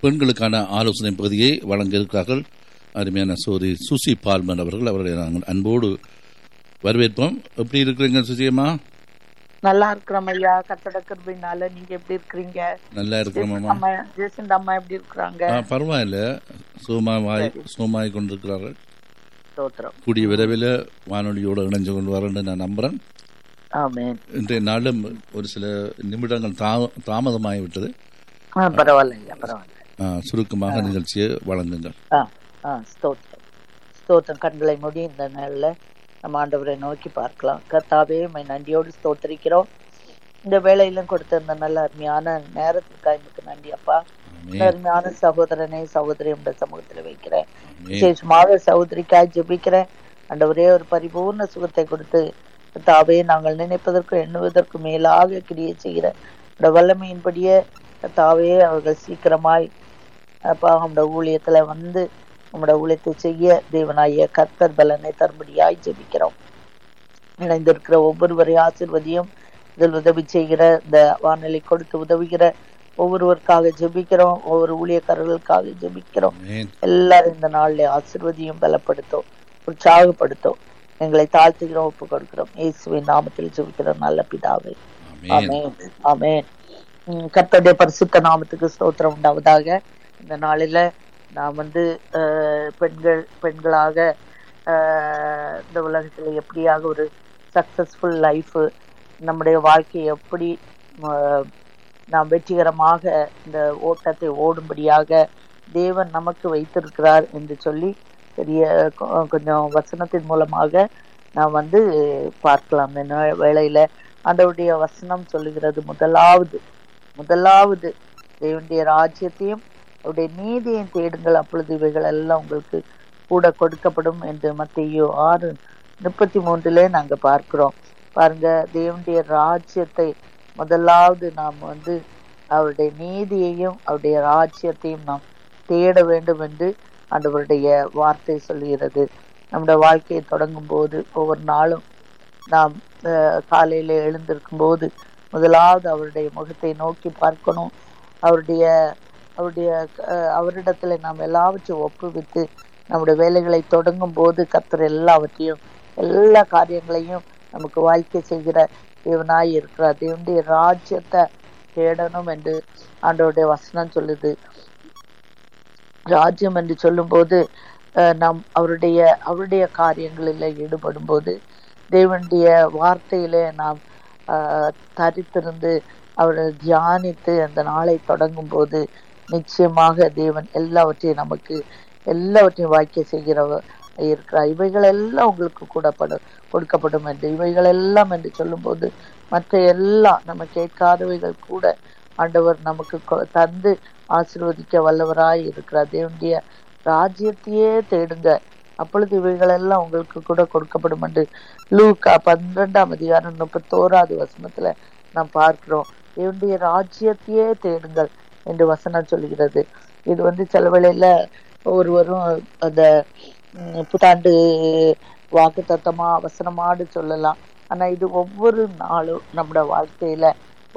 பெண்களுக்கான ஆலோசனை பகுதியை வழங்க இருக்கிறார்கள் அருமையான சோதி சுசி பால்மன் அவர்கள் அவர்களை நாங்கள் அன்போடு வரவேற்போம் எப்படி இருக்கிறீங்க சுசியம்மா நல்லா இருக்கிறோம் ஐயா கத்தட கிருபினால நீங்க எப்படி இருக்கிறீங்க நல்லா இருக்கிறோமாம்மா அம்மா ஜெயசந்த் அம்மா எப்படி இருக்கிறாங்க ஆ, பரவாயில்ல சுகமாய் சுகமாய் கொண்டிருக்கிறார்கள் ஸ்தோத்திரம் கூடிய விரைவில் வானொலியோடு இணைஞ்சு கொண்டு வரேன்னு நான் நம்புகிறேன் ஆமென் இன்றைய நாளும் ஒரு சில நிமிடங்கள் தா தாமதமாகிவிட்டது ஆ, பரவாயில்ல ஐயா பரவாயில்ல ஆ, சுருக்கமாக நிகழ்ச்சியை வழங்குங்கள் ஆ ஆ ஸ்தோத்திரம் ஸ்தோத்திரம் கண்களை மூடி இந்த நாள்ல நம்ம ஆண்டவரை நோக்கி பார்க்கலாம் கர்த்தாவே உம்மை நன்றியோடு ஸ்தோத்திரிக்கிறோம் இந்த வேலையிலும் கொடுத்த இந்த நல்ல அருமையான நேரத்துக்காக எனக்கு நன்றி அப்பா இந்த ஆமென். அருமையான சகோதரனை சகோதரி உடைய சமூகத்துல வைக்கிறேன் ஆமென். விசேஷமாக சகோதரிக்காய் ஜெபிக்கிறேன் ஆண்டவரே ஒரு பரிபூர்ண சுகத்தை கொடுத்து தாவே நாங்கள் நினைப்பதற்கும் எண்ணுவதற்கும் மேலாக கிரியை செய்கிற உடைய வல்லமையின்படியே தாவே அவர்கள் சீக்கிரமாய் அப்பா உங்களோட ஊழியத்துல வந்து உங்களோட ஊழியத்தை செய்ய தேவனாய கர்த்தர் பலனை தரும்படியாய் ஜெபிக்கிறோம் இணைந்திருக்கிற ஒவ்வொருவரையும் ஆசிர்வதியும் இதில் உதவி செய்கிற இந்த வானொலி கொடுத்து உதவுகிற ஒவ்வொருவருக்காக ஜெபிக்கிறோம் ஒவ்வொரு ஊழியக்காரர்களுக்காக ஜெபிக்கிறோம் ஆமென். எல்லாரும் இந்த நாள்ல ஆசிர்வதியும் பலப்படுத்தும் உற்சாகப்படுத்தும் எங்களை தாழ்த்துகிறோம் ஒப்பு கொடுக்கிறோம் இயேசுவின் நாமத்தில் ஜெபிக்கிறோம் நல்ல பிதாவே ஆமென். ஆமென் ஆமென் உம் கர்த்தருடைய பரிசுத்த நாமத்துக்கு ஸ்தோத்திரம் உண்டாவதாக இந்த நாளில நாம் வந்து அஹ், பெண்கள் பெண்களாக அஹ், இந்த உலகத்துல எப்படியாக ஒரு சக்சஸ்ஃபுல் லைஃப் நம்முடைய வாழ்க்கையை எப்படி அஹ், நாம் வெற்றிகரமாக இந்த ஓட்டத்தை ஓடும்படியாக தேவன் நமக்கு வைத்திருக்கிறார் என்று சொல்லி பெரிய கொ- கொஞ்சம் வசனத்தின் மூலமாக நாம் வந்து பார்க்கலாம் இந்த நே- வேளையில ஆண்டவருடைய வசனம் சொல்லுகிறது முதலாவது முதலாவது தேவனுடைய ராஜ்யத்தையும் அவருடைய நீதியையும் தேடுங்கள் அப்பொழுது இவைகள் எல்லாம் உங்களுக்கு கூட கொடுக்கப்படும் என்று மத்தியோ ஆறு முப்பத்தி மூன்றுல நாங்க பார்க்கிறோம் பாருங்க தேவனுடைய ராஜ்யத்தை முதலாவது நாம் வந்து அவருடைய நீதியையும் அவருடைய ராஜ்யத்தையும் நாம் தேட வேண்டும் என்று ஆண்டவருடைய வார்த்தை சொல்லுகிறது நம்முடைய வாழ்க்கையை தொடங்கும் போது ஒவ்வொரு நாளும் நாம் அஹ், காலையில எழுந்திருக்கும் போது முதலாவது அவருடைய முகத்தை நோக்கி பார்க்கணும் அவருடைய அவருடைய அஹ், அவரிடத்துல நாம் எல்லாவற்றையும் ஒப்புவித்து நம்முடைய வேலைகளை தொடங்கும் போது கர்த்தர் எல்லாவற்றையும் எல்லா காரியங்களையும் நமக்கு வாழ்க்கை செய்கிற தேவனாய் இருக்கிறார் தேவனுடைய ராஜ்யத்தை தேடணும் என்று ஆண்டவருடைய வசனம் சொல்லுது ராஜ்யம் என்று சொல்லும்போது அஹ், நாம் அவருடைய அவருடைய காரியங்களில் ஈடுபடும் போது தேவனுடைய வார்த்தையிலே நாம் அஹ், தரித்திருந்து அவரை தியானித்து அந்த நாளை தொடங்கும் போது நிச்சயமாக தேவன் எல்லாவற்றையும் நமக்கு எல்லாவற்றையும் வாக்கிய செய்கிறவர் இருக்கிறார் இவைகள் எல்லாம் உங்களுக்கு கூடப்படும் கொடுக்கப்படும் என்று இவைகள் எல்லாம் என்று சொல்லும்போது மற்ற எல்லாம் நம்ம கேட்காதவைகள் கூட ஆண்டவர் நமக்கு கொ- தந்து ஆசீர்வதிக்க வல்லவராய் இருக்கிறார் தேவனுடைய ராஜ்யத்தையே தேடுங்க அப்பொழுது இவைகள் எல்லாம் உங்களுக்கு கூட கொடுக்கப்படும் என்று லூக்கா பன்னிரெண்டாம் அதிகாரம் முப்பத்தோராவது வசனத்துல நாம் பார்க்கிறோம் தேவனுடைய ராஜ்யத்தையே தேடுங்கள் என்று வசனம் சொல்கிறது இது வந்து சில வேளையில ஒருவரும் அந்த ம், புத்தாண்டு வாக்கு தத்தமா வசனமாடு சொல்லலாம் ஆனா இது ஒவ்வொரு நாளும் நம்முடைய வாழ்க்கையில